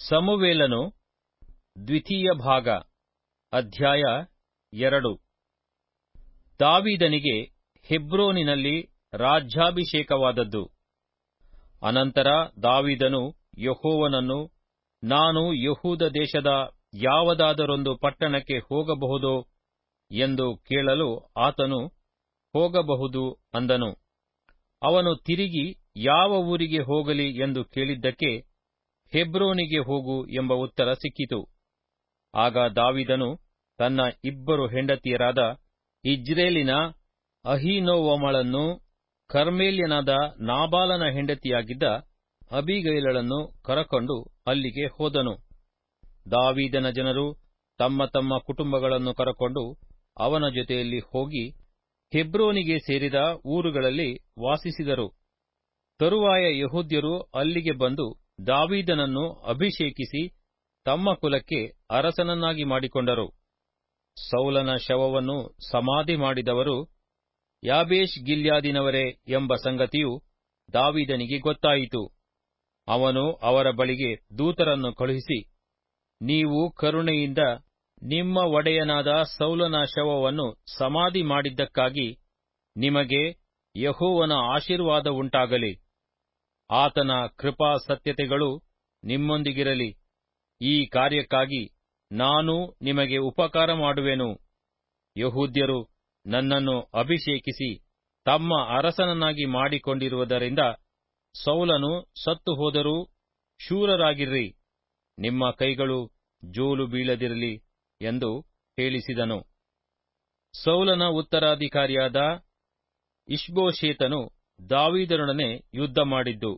ಸಮುವೇಲನು ದ್ವಿತೀಯ ಭಾಗ ಅಧ್ಯಾಯ ಎರಡು ದಾವೀದನಿಗೆ ಹೆಬ್ರೋನಿನಲ್ಲಿ ರಾಜ್ಯಾಭಿಷೇಕವಾದದ್ದು ಅನಂತರ ದಾವೀದನು ಯೆಹೋವನನ್ನು ನಾನು ಯಹೂದ ದೇಶದ ಯಾವುದಾದರೊಂದು ಪಟ್ಟಣಕ್ಕೆ ಹೋಗಬಹುದೋ ಎಂದು ಕೇಳಲು ಆತನು ಹೋಗಬಹುದು ಅಂದನು ಅವನು ತಿರುಗಿ ಯಾವ ಊರಿಗೆ ಹೋಗಲಿ ಎಂದು ಕೇಳಿದ್ದಕ್ಕೆ ಹೆಬ್ರೋನಿಗೆ ಹೋಗು ಎಂಬ ಉತ್ತರ ಸಿಕ್ಕಿತು ಆಗ ದಾವೀದನು ತನ್ನ ಇಬ್ಬರು ಹೆಂಡತಿಯರಾದ ಇಜ್ರೇಲಿನ ಅಹೀನೋವಮಳನ್ನು ಕರ್ಮೇಲ್ಯನಾದ ನಾಬಾಲನ ಹೆಂಡತಿಯಾಗಿದ್ದ ಅಬೀಗೈಲಳನ್ನು ಕರಕೊಂಡು ಅಲ್ಲಿಗೆ ಹೋದನು ದಾವೀದನ ಜನರು ತಮ್ಮ ತಮ್ಮ ಕುಟುಂಬಗಳನ್ನು ಕರಕೊಂಡು ಅವನ ಜೊತೆಯಲ್ಲಿ ಹೋಗಿ ಹೆಬ್ರೋನಿಗೆ ಸೇರಿದ ಊರುಗಳಲ್ಲಿ ವಾಸಿಸಿದರು ತರುವಾಯ ಯಹೂದ್ಯರು ಅಲ್ಲಿಗೆ ಬಂದು ದಾವೀದನನ್ನು ಅಭಿಷೇಕಿಸಿ ತಮ್ಮ ಕುಲಕ್ಕೆ ಅರಸನನ್ನಾಗಿ ಮಾಡಿಕೊಂಡರು ಸೌಲನ ಶವವನ್ನು ಸಮಾಧಿ ಮಾಡಿದವರು ಯಾಬೇಷ್ ಗಿಲ್ಯಾದಿನವರೇ ಎಂಬ ಸಂಗತಿಯು ದಾವೀದನಿಗೆ ಗೊತ್ತಾಯಿತು ಅವನು ಅವರ ಬಳಿಗೆ ದೂತರನ್ನು ಕಳುಹಿಸಿ ನೀವು ಕರುಣೆಯಿಂದ ನಿಮ್ಮ ಒಡೆಯನಾದ ಸೌಲನ ಶವವನ್ನು ಸಮಾಧಿ ಮಾಡಿದ್ದಕ್ಕಾಗಿ ನಿಮಗೆ ಯಹೋವನ ಆಶೀರ್ವಾದವುಂಟಾಗಲಿ ಆತನ ಕೃಪಾ ಸತ್ಯತೆಗಳು ನಿಮ್ಮೊಂದಿಗಿರಲಿ ಈ ಕಾರ್ಯಕ್ಕಾಗಿ ನಾನು ನಿಮಗೆ ಉಪಕಾರ ಮಾಡುವೆನು ಯಹೂದ್ಯರು ನನ್ನನ್ನು ಅಭಿಷೇಕಿಸಿ ತಮ್ಮ ಅರಸನನ್ನಾಗಿ ಮಾಡಿಕೊಂಡಿರುವುದರಿಂದ ಸೌಲನು ಸತ್ತು ಹೋದರೂ ಶೂರರಾಗಿರ್ರಿ ನಿಮ್ಮ ಕೈಗಳು ಜೋಲು ಬೀಳದಿರಲಿ ಎಂದು ಹೇಳಿಸಿದನು ಸೌಲನ ಉತ್ತರಾಧಿಕಾರಿಯಾದ ಇಷ್ಬೋಶೇತನು ದಾವೀದನೊಡನೆ ಯುದ್ಧ ಮಾಡಿದ್ದು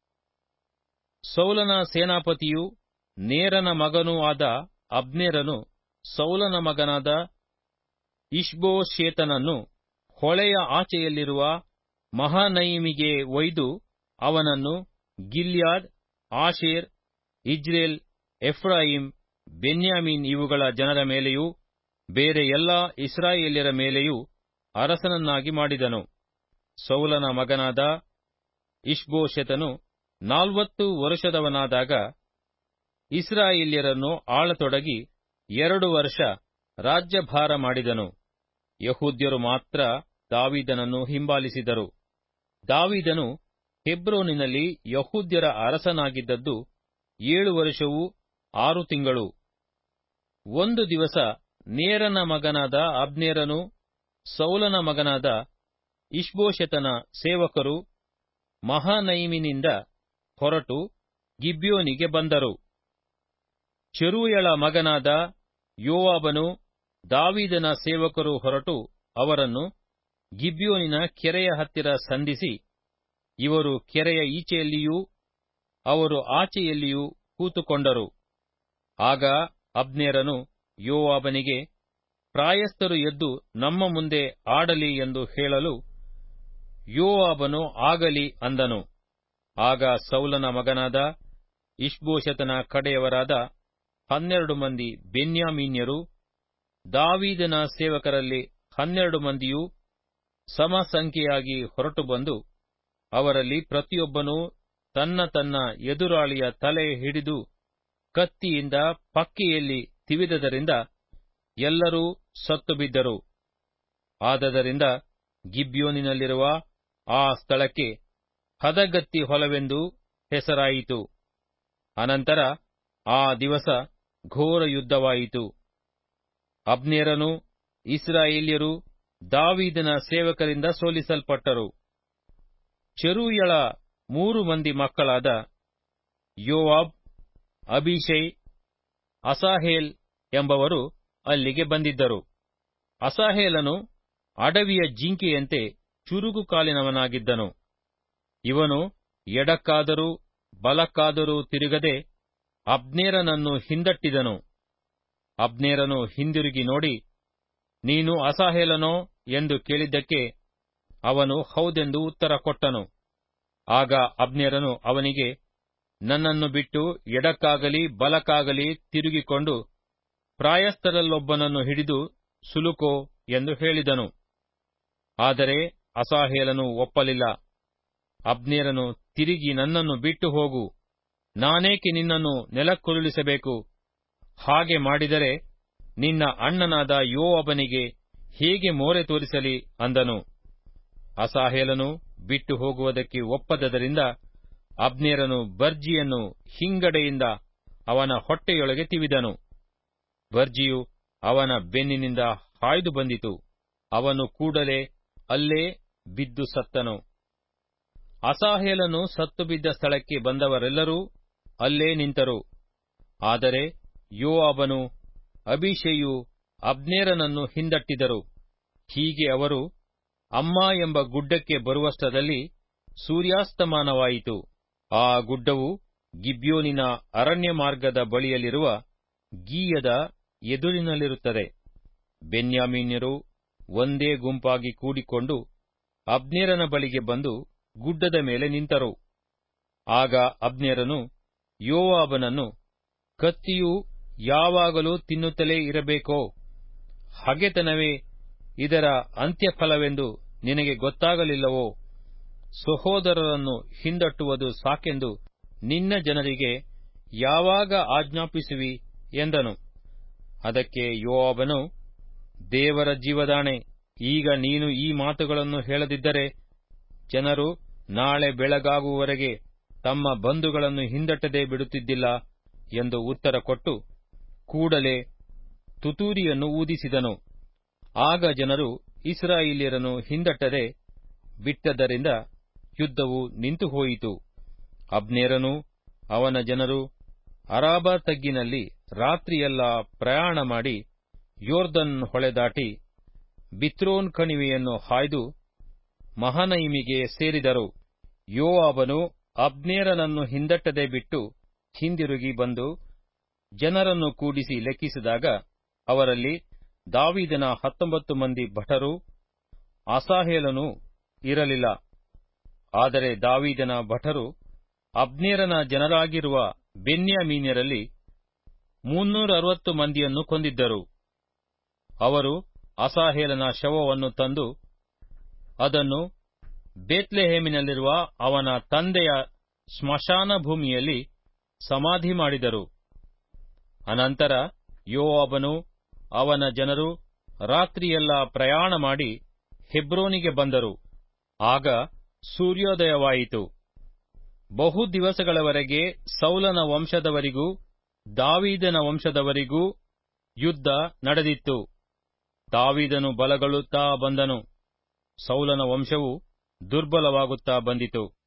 ಸೌಲನ ಸೇನಾಪತಿಯೂ ನೇರನ ಮಗನೂ ಆದ ಅಬ್ನೇರನು ಸೌಲನ ಮಗನಾದ ಇಷ್ಬೋಶೇತನನ್ನು ಹೊಳೆಯ ಆಚೆಯಲ್ಲಿರುವ ಮಹಾನಯಿಮಿಗೆ ಒಯ್ದು ಅವನನ್ನು Gilead Asher Israel Ephraim Benjamin ಇವುಗಳ ಜನರ ಮೇಲೆಯೂ ಬೇರೆ ಎಲ್ಲಾ ಇಸ್ರಾಯೇಲ್ಯರ ಮೇಲೆಯೂ ಅರಸನನ್ನಾಗಿ ಮಾಡಿದನು ಸೌಲನ ಮಗನಾದ ಇಷ್ಬೋಶೆತನು ನಾಲ್ವತ್ತು ವರುಷದವನಾದಾಗ ಇಸ್ರಾಯೇಲ್ಯರನ್ನು ಆಳತೊಡಗಿ ಎರಡು ವರ್ಷ ರಾಜ್ಯಭಾರ ಮಾಡಿದನು ಯಹೂದ್ಯರು ಮಾತ್ರ ದಾವೀದನನ್ನು ಹಿಂಬಾಲಿಸಿದರು ದಾವೀದನು ಹೆಬ್ರೋನಿನಲ್ಲಿ ಯಹೂದ್ಯರ ಅರಸನಾಗಿದ್ದದ್ದು ಏಳು ವರ್ಷವೂ ಆರು ತಿಂಗಳು ಒಂದು ದಿವಸ ನೇರನ ಮಗನಾದ ಅಬ್ನೇರನು ಸೌಲನ ಮಗನಾದ ಇಷ್ಬೋಶೆತನ ಸೇವಕರು ಮಹಾನೈಮಿನಿಂದ ಹೊರಟು ಗಿಬ್ಯೋನಿಗೆ ಬಂದರು ಚೆರೂಯಳ ಮಗನಾದ ಯೋವಾಬನು ದಾವೀದನ ಸೇವಕರು ಹೊರಟು ಅವರನ್ನು ಗಿಬ್ಯೋನಿನ ಕೆರೆಯ ಹತ್ತಿರ ಸಂಧಿಸಿ ಇವರು ಕೆರೆಯ ಈಚೆಯಲ್ಲಿಯೂ ಅವರು ಆಚೆಯಲ್ಲಿಯೂ ಕೂತುಕೊಂಡರು ಆಗ ಅಬ್ನೇರನು ಯೋವಾಬನಿಗೆ ಪ್ರಾಯಸ್ಥರು ಎದ್ದು ನಮ್ಮ ಮುಂದೆ ಆಡಲಿ ಎಂದು ಹೇಳಲು ಯೋವಾಬನು ಆಗಲಿ ಅಂದನು ಆಗ ಸೌಲನ ಮಗನಾದ ಇಷ್ಬೋಶತನ ಕಡೆಯವರಾದ ಹನ್ನೆರಡು ಮಂದಿ ಬೆನ್ಯಾಮೀನ್ಯರು ದಾವೀದನ ಸೇವಕರಲ್ಲಿ ಹನ್ನೆರಡು ಮಂದಿಯೂ ಸಮಸಂಖ್ಯೆಯಾಗಿ ಹೊರಟು ಬಂದು ಅವರಲ್ಲಿ ಪ್ರತಿಯೊಬ್ಬನೂ ತನ್ನ ತನ್ನ ಎದುರಾಳಿಯ ತಲೆ ಹಿಡಿದು ಕತ್ತಿಯಿಂದ ಪಕ್ಕೆಯಲ್ಲಿ ತಿವಿದದರಿಂದ ಎಲ್ಲರೂ ಸತ್ತು ಬಿದ್ದರು ಆದದರಿಂದ ಗಿಬ್ಯೋನಿನಲ್ಲಿರುವ ಆ ಸ್ಥಳಕ್ಕೆ ಹದಗತ್ತಿ ಹೊಲವೆಂದು ಹೆಸರಾಯಿತು ಅನಂತರ ಆ ದಿವಸ ಘೋರ ಯುದ್ಧವಾಯಿತು ಅಬ್ನೇರನು ಇಸ್ರಾಯೇಲ್ಯರು ದಾವೀದನ ಸೇವಕರಿಂದ ಸೋಲಿಸಲ್ಪಟ್ಟರು ಚೆರೂಯಳ ಮೂರು ಮಂದಿ ಮಕ್ಕಳಾದ ಯೋವಾಬ್ ಅಭಿಷೈ ಅಸಾಹೇಲ್ ಎಂಬವರು ಅಲ್ಲಿಗೆ ಬಂದಿದ್ದರು ಅಸಾಹೇಲನು ಅಡವಿಯ ಜಿಂಕೆಯಂತೆ ಚುರುಕು ಕಾಲಿನವನಾಗಿದ್ದನು ಇವನು ಎಡಕ್ಕಾದರೂ ಬಲಕ್ಕಾದರೂ ತಿರುಗದೆ ಅಬ್ನೇರನನ್ನು ಹಿಂದಟ್ಟಿದನು ಅಬ್ನೇರನು ಹಿಂದಿರುಗಿ ನೋಡಿ ನೀನು ಅಸಾಹೇಲನೋ ಎಂದು ಕೇಳಿದ್ದಕ್ಕೆ ಅವನು ಹೌದೆಂದು ಉತ್ತರ ಕೊಟ್ಟನು ಆಗ ಅಬ್ನೇರನು ಅವನಿಗೆ ನನ್ನನ್ನು ಬಿಟ್ಟು ಎಡಕ್ಕಾಗಲಿ ಬಲಕ್ಕಾಗಲಿ ತಿರುಗಿಕೊಂಡು ಪ್ರಾಯಸ್ಥರಲ್ಲೊಬ್ಬನನ್ನು ಹಿಡಿದು ಸುಲುಕೋ ಎಂದು ಹೇಳಿದನು ಆದರೆ ಅಸಾಹೇಲನು ಒಪ್ಪಲಿಲ್ಲ ಅಬ್ನೇರನು ತಿರುಗಿ ನನ್ನನ್ನು ಬಿಟ್ಟು ಹೋಗು ನಾನೇಕೆ ನಿನ್ನನ್ನು ನೆಲಕ್ಕುರುಳಿಸಬೇಕು ಹಾಗೆ ಮಾಡಿದರೆ ನಿನ್ನ ಅಣ್ಣನಾದ ಯೋವಾಬನಿಗೆ ಹೇಗೆ ಮೋರೆ ತೋರಿಸಲಿ ಅಂದನು ಅಸಾಹೇಲನು ಬಿಟ್ಟು ಹೋಗುವುದಕ್ಕೆ ಒಪ್ಪದದರಿಂದ ಅಬ್ನೇರನು ಬರ್ಜಿಯನ್ನು ಹಿಂಗಡೆಯಿಂದ ಅವನ ಹೊಟ್ಟೆಯೊಳಗೆ ತಿವಿದನು ಬರ್ಜಿಯು ಅವನ ಬೆನ್ನಿನಿಂದ ಹಾಯ್ದು ಬಂದಿತು ಅವನು ಕೂಡಲೇ ಅಲ್ಲೇ ಬಿದ್ದು ಸತ್ತನು ಅಸಾಹೇಲನು ಸತ್ತು ಬಿದ್ದ ಸ್ಥಳಕ್ಕೆ ಬಂದವರೆಲ್ಲರೂ ಅಲ್ಲೇ ನಿಂತರು ಆದರೆ ಯೋವಾಬನು ಅಭಿಷೇಯು ಅಬ್ನೇರನನ್ನು ಹಿಂದಟ್ಟಿದರು ಹೀಗೆ ಅವರು ಅಮ್ಮ ಎಂಬ ಗುಡ್ಡಕ್ಕೆ ಬರುವಷ್ಟರಲ್ಲಿ ಸೂರ್ಯಾಸ್ತಮಾನವಾಯಿತು ಆ ಗುಡ್ಡವು ಗಿಬ್ಯೋನಿನ ಅರಣ್ಯ ಮಾರ್ಗದ ಬಳಿಯಲ್ಲಿರುವ ಗೀಯದ ಎದುರಿನಲ್ಲಿರುತ್ತದೆ ಬೆನ್ಯಾಮೀನ್ಯರು ಒಂದೇ ಗುಂಪಾಗಿ ಕೂಡಿಕೊಂಡು ಅಬ್ನೇರನ ಬಳಿಗೆ ಬಂದು ಗುಡ್ಡದ ಮೇಲೆ ನಿಂತರು ಆಗ ಅಬ್ನೇರನು ಯೋವಾಬನನ್ನು ಕತ್ತಿಯು ಯಾವಾಗಲೂ ತಿನ್ನುತ್ತಲೇ ಇರಬೇಕೋ ಹಗೆತನವೇ ಇದರ ಅಂತ್ಯಫಲವೆಂದು ನಿನಗೆ ಗೊತ್ತಾಗಲಿಲ್ಲವೋ ಸಹೋದರರನ್ನು ಹಿಂದಟ್ಟುವುದು ಸಾಕೆಂದು ನಿನ್ನ ಜನರಿಗೆ ಯಾವಾಗ ಆಜ್ಞಾಪಿಸುವಿ ಎಂದನು ಅದಕ್ಕೆ ಯೋವಾಬನು ದೇವರ ಜೀವದಾಣೆ ಈಗ ನೀನು ಈ ಮಾತುಗಳನ್ನು ಹೇಳದಿದ್ದರೆ ಜನರು ನಾಳೆ ಬೆಳಗಾಗುವವರೆಗೆ ತಮ್ಮ ಬಂಧುಗಳನ್ನು ಹಿಂದಟ್ಟದೆ ಬಿಡುತ್ತಿದ್ದಿಲ್ಲ ಎಂದು ಉತ್ತರ ಕೊಟ್ಟು ಕೂಡಲೇ ತುತೂರಿಯನ್ನು ಊದಿಸಿದನು ಆಗ ಜನರು ಇಸ್ರಾಯೇಲ್ಯರನ್ನು ಹಿಂದಟ್ಟದೆ ಬಿಟ್ಟದ್ದರಿಂದ ಯುದ್ಧವು ನಿಂತು ಹೋಯಿತು ಅಬ್ನೇರನು ಅವನ ಜನರು ಅರಾಬ ತಗ್ಗಿನಲ್ಲಿ ರಾತ್ರಿಯೆಲ್ಲ ಪ್ರಯಾಣ ಮಾಡಿ ಯೋರ್ದನ್ ಹೊಳೆ ದಾಟಿ ಬಿತ್ರೋನ್ ಕಣಿವೆಯನ್ನು ಹಾಯ್ದು ಮಹನೈಮಿಗೆ ಸೇರಿದರು ಯೋವಾಬನು ಅಬ್ನೇರನನ್ನು ಹಿಂದಟ್ಟದೆ ಬಿಟ್ಟು ಹಿಂದಿರುಗಿ ಬಂದು ಜನರನ್ನು ಕೂಡಿಸಿ ಲೆಕ್ಕಿಸಿದಾಗ ಅವರಲ್ಲಿ ದಾವಿದನ ಹತ್ತೊಂಬತ್ತು ಮಂದಿ ಭಟರು ಅಸಾಹೇಲನೂ ಇರಲಿಲ್ಲ ಆದರೆ ದಾವಿದನ ಭಟರು ಅಬ್ನೇರನ ಜನರಾಗಿರುವ ಬೆನ್ಯಾಮೀನ್ಯರಲ್ಲಿ ಮುನ್ನೂರ ಅರವತ್ತು ಮಂದಿಯನ್ನು ಕೊಂದಿದ್ದರು ಅವರು ಅಸಾಹೇಲನ ಶವವನ್ನು ತಂದು ಅದನ್ನು ಬೇತ್ಲೆಹೇಮಿನಲ್ಲಿರುವ ಅವನ ತಂದೆಯ ಸ್ಮಶಾನ ಭೂಮಿಯಲ್ಲಿ ಸಮಾಧಿ ಮಾಡಿದರು ಅನಂತರ ಯೋವಾಬನು ಅವನ ಜನರು ರಾತ್ರಿಯೆಲ್ಲ ಪ್ರಯಾಣ ಮಾಡಿ ಹೆಬ್ರೋನಿಗೆ ಬಂದರು ಆಗ ಸೂರ್ಯೋದಯವಾಯಿತು ಬಹು ದಿವಸಗಳವರೆಗೆ ಸೌಲನ ವಂಶದವರಿಗೂ ದಾವೀದನ ವಂಶದವರಿಗೂ ಯುದ್ಧ ನಡೆದಿತ್ತು ದಾವೀದನು ಬಲಗೊಳ್ಳುತ್ತಾ ಬಂದನು ಸೌಲನ ವಂಶವು ದುರ್ಬಲವಾಗುತ್ತಾ ಬಂದಿತು